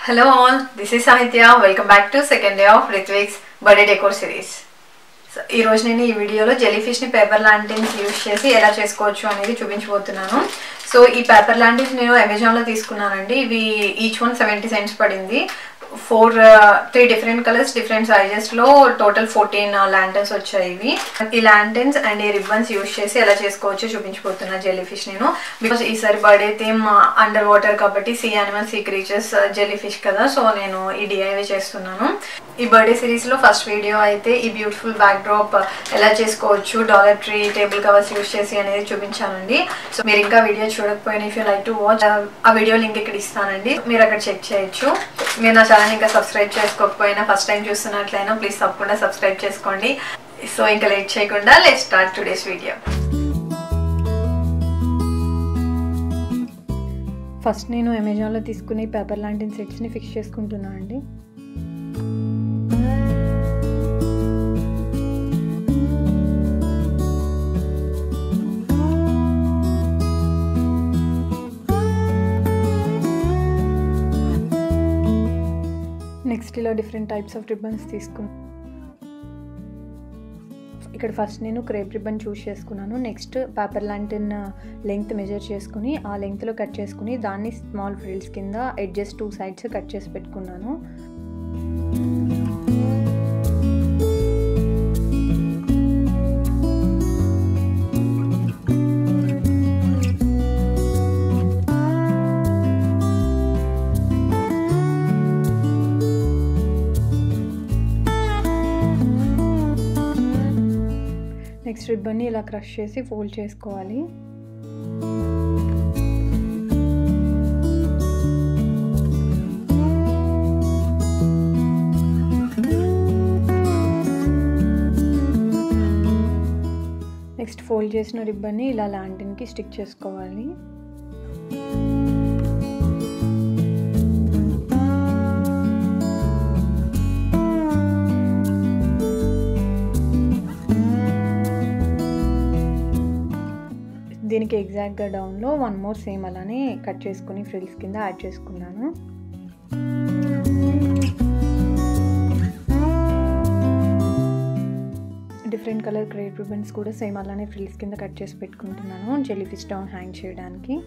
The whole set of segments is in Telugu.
Hello all, this is Sahitya. Welcome back to second day of Ritvik's birthday decor series. So, ఈ రోజు నేను ఈ వీడియోలో జెలీ ఫిష్ని పేపర్ లాంటిన్స్ యూజ్ చేసి ఎలా చేసుకోవచ్చు అనేది చూపించబోతున్నాను సో ఈ పేపర్ లాంటిన్స్ నేను అమెజాన్లో తీసుకున్నానండి ఇవి ఈచ్ వన్ సెవెంటీ సెంట్స్ పడింది four three different colours different సైజెస్లో టోటల్ ఫోర్టీన్ ల్యాంటన్స్ వచ్చాయి ఇవి ఈ ల్యాంటన్స్ అండ్ ఈ రిబ్బన్స్ యూజ్ చేసి ఎలా చేసుకోవచ్చో చూపించబోతున్నా జెల్లీ ఫిష్ నేను బికాస్ ఈసారి బర్త్డే థీమ్ అండర్ వాటర్ కాబట్టి sea animal sea creatures jelly fish కదా సో నేను ఈ డిఐవే చేస్తున్నాను ఈ బర్త్డే సిరీస్లో ఫస్ట్ వీడియో అయితే ఈ బ్యూటిఫుల్ బ్యాక్ డ్రాప్ ఎలా చేసుకోవచ్చు dollar tree table covers use చేసి అనేది చూపించానండి సో మీరు ఇంకా వీడియో చూడకపోయినా if you like to watch ఆ వీడియో లింక్ ఇక్కడ ఇస్తానండి మీరు అక్కడ చెక్ చేయొచ్చు మీరు నా ఛానల్ ఇంకా సబ్స్క్రైబ్ చేసుకోకపోయినా ఫస్ట్ టైం చూస్తున్నట్లయినా ప్లీజ్ తప్పకుండా సబ్స్క్రైబ్ చేసుకోండి సో ఇంకా లేట్ చేయకుండా let start today's video first నేను అమెజాన్లో తీసుకునే పేపర్ లాంటి సెట్స్ని ఫిక్స్ చేసుకుంటున్నాను అండి నెక్స్ట్ ఇలా డిఫరెంట్ టైప్స్ ఆఫ్ రిబ్బన్స్ తీసుకున్నాను ఇక్కడ ఫస్ట్ నేను క్రేప్ రిబ్బన్ చూస్ చేసుకున్నాను next paper lantern length measure చేసుకుని ఆ లెంగ్త్లో కట్ చేసుకుని దాన్ని స్మాల్ ఫ్రిల్స్ కింద ఎడ్జెస్ టూ సైడ్స్ కట్ చేసి పెట్టుకున్నాను నెక్స్ట్ రిబ్బన్ని ఇలా క్రష్ చేసి ఫోల్డ్ చేసుకోవాలి నెక్స్ట్ ఫోల్డ్ చేసిన రిబ్బన్ని ఇలా ల్యాంటిన్కి స్టిక్ చేసుకోవాలి దీనికి ఎగ్జాక్ట్గా డౌన్లో వన్ మోర్ సేమ్ అలానే కట్ చేసుకుని ఫ్రిల్స్ కింద యాడ్ చేసుకున్నాను డిఫరెంట్ కలర్ క్రేట్ రిబన్స్ కూడా సేమ్ అలానే ఫ్రిల్స్ కింద కట్ చేసి పెట్టుకుంటున్నాను జెల్లీ ఫిష్ డౌన్ హ్యాంగ్ చేయడానికి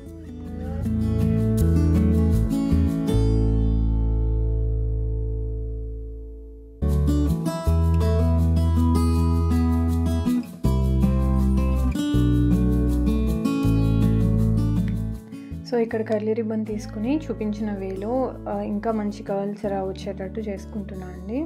సో ఇక్కడ కర్లీ రిబ్బన్ తీసుకుని చూపించిన వేలో ఇంకా మంచి కర్ల్స్ రా వచ్చేటట్టు చేసుకుంటున్నా అండి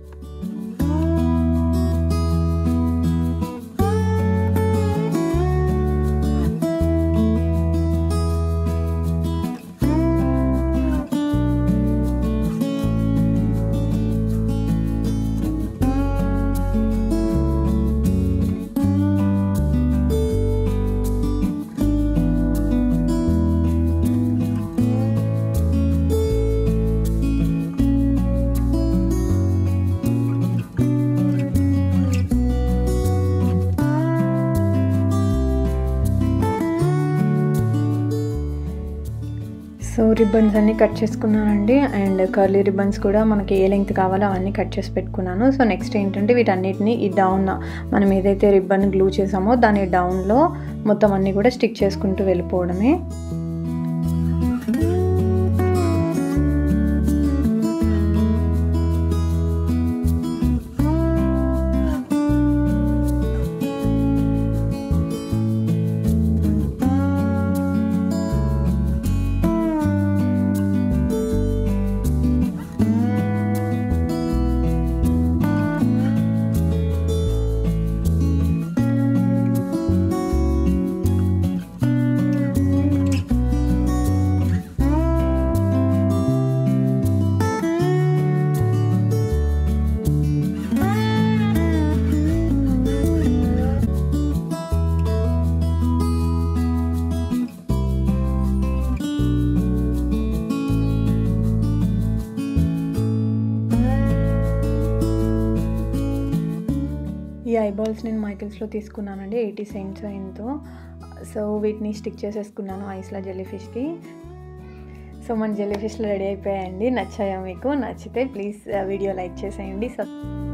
సో రిబ్బన్స్ అన్నీ కట్ చేసుకున్నానండి అండ్ కర్లీ రిబ్బన్స్ కూడా మనకి ఏ లెంగ్త్ కావాలో అవన్నీ కట్ చేసి పెట్టుకున్నాను సో నెక్స్ట్ ఏంటంటే వీటన్నిటిని ఈ డౌన్ మనం ఏదైతే రిబ్బన్ గ్లూ చేసామో దాని డౌన్లో మొత్తం అన్నీ కూడా స్టిక్ చేసుకుంటూ వెళ్ళిపోవడమే ఈ ఐబాల్స్ నేను మైకిల్స్లో తీసుకున్నానండి ఎయిటీ సెంట్స్ ఎంతో సో వీటిని స్టిక్ చేసేసుకున్నాను ఐస్లా జెల్లీ ఫిష్కి సో మన జెల్లీ ఫిష్లు రెడీ అయిపోయాయండి నచ్చాయా మీకు నచ్చితే ప్లీజ్ వీడియో లైక్ చేసేయండి సబ్